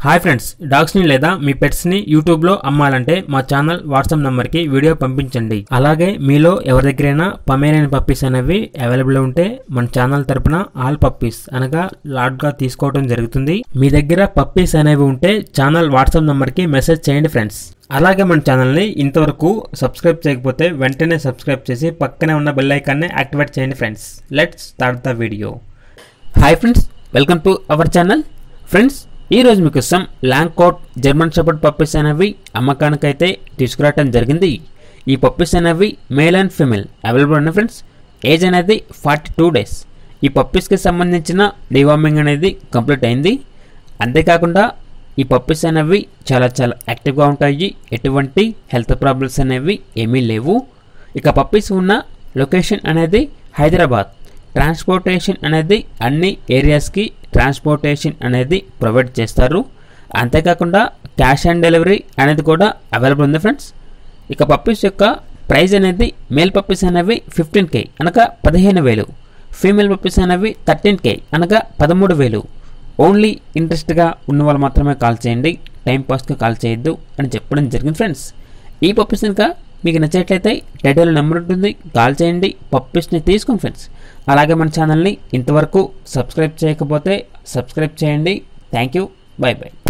hi friends డాగ్స్ని లేదా మీ పెట్స్ని యూట్యూబ్లో అమ్మాలంటే మా ఛానల్ వాట్సాప్ నెంబర్కి వీడియో పంపించండి అలాగే మీలో ఎవరి దగ్గరైనా పమేరియన్ పప్పీస్ అనేవి అవైలబుల్ ఉంటే మన ఛానల్ తరపున ఆల్ పప్పీస్ అనగా లాట్గా తీసుకోవడం జరుగుతుంది మీ దగ్గర పప్పీస్ అనేవి ఉంటే ఛానల్ వాట్సాప్ నెంబర్కి మెసేజ్ చేయండి ఫ్రెండ్స్ అలాగే మన ఛానల్ని ఇంతవరకు సబ్స్క్రైబ్ చేయకపోతే వెంటనే సబ్స్క్రైబ్ చేసి పక్కనే ఉన్న బెల్ ఐకాన్ని యాక్టివేట్ చేయండి friends let's start the video hi friends welcome to our channel friends ఈ రోజు మీకోసం long coat German shepherd puppies అనేవి అమ్మకానికైతే తీసుకురావడం జరిగింది ఈ పప్పీస్ అనేవి మేల్ అండ్ ఫీమేల్ అవైలబుల్ ఉన్నాయి ఫ్రెండ్స్ ఏజ్ అనేది ఫార్టీ టూ డేస్ ఈ పప్పీస్కి సంబంధించిన డివార్మింగ్ అనేది కంప్లీట్ అయింది అంతేకాకుండా ఈ పప్పీస్ అనేవి చాలా చాలా యాక్టివ్గా ఉంటాయి ఎటువంటి హెల్త్ ప్రాబ్లమ్స్ అనేవి ఏమీ లేవు ఇక పప్పీస్ ఉన్న లొకేషన్ అనేది హైదరాబాద్ ట్రాన్స్పోర్టేషన్ అనేది అన్ని ఏరియాస్కి ట్రాన్స్పోర్టేషన్ అనేది ప్రొవైడ్ చేస్తారు అంతేకాకుండా క్యాష్ ఆన్ డెలివరీ అనేది కూడా అవైలబుల్ ఉంది ఫ్రెండ్స్ ఇక పప్పీస్ యొక్క ప్రైస్ అనేది మేల్ పప్పీస్ అనేవి ఫిఫ్టీన్ కే అనగా పదిహేను వేలు ఫీమేల్ పప్పీస్ అనేవి థర్టీన్ కే అనగా పదమూడు వేలు ఓన్లీ ఇంట్రెస్ట్గా ఉన్న వాళ్ళు మాత్రమే కాల్ చేయండి టైం పాస్కి కాల్ చేయొద్దు అని చెప్పడం జరిగింది ఫ్రెండ్స్ ఈ పప్పీస్ ఇంకా మీకు నచ్చేట్లయితే టైటిల్ నెంబర్ ఉంటుంది కాల్ చేయండి పప్పీస్ని తీసుకోండి ఫ్రెండ్స్ అలాగే మన ఛానల్ని ఇంతవరకు సబ్స్క్రైబ్ చేయకపోతే సబ్స్క్రైబ్ చేయండి థ్యాంక్ యూ బై బై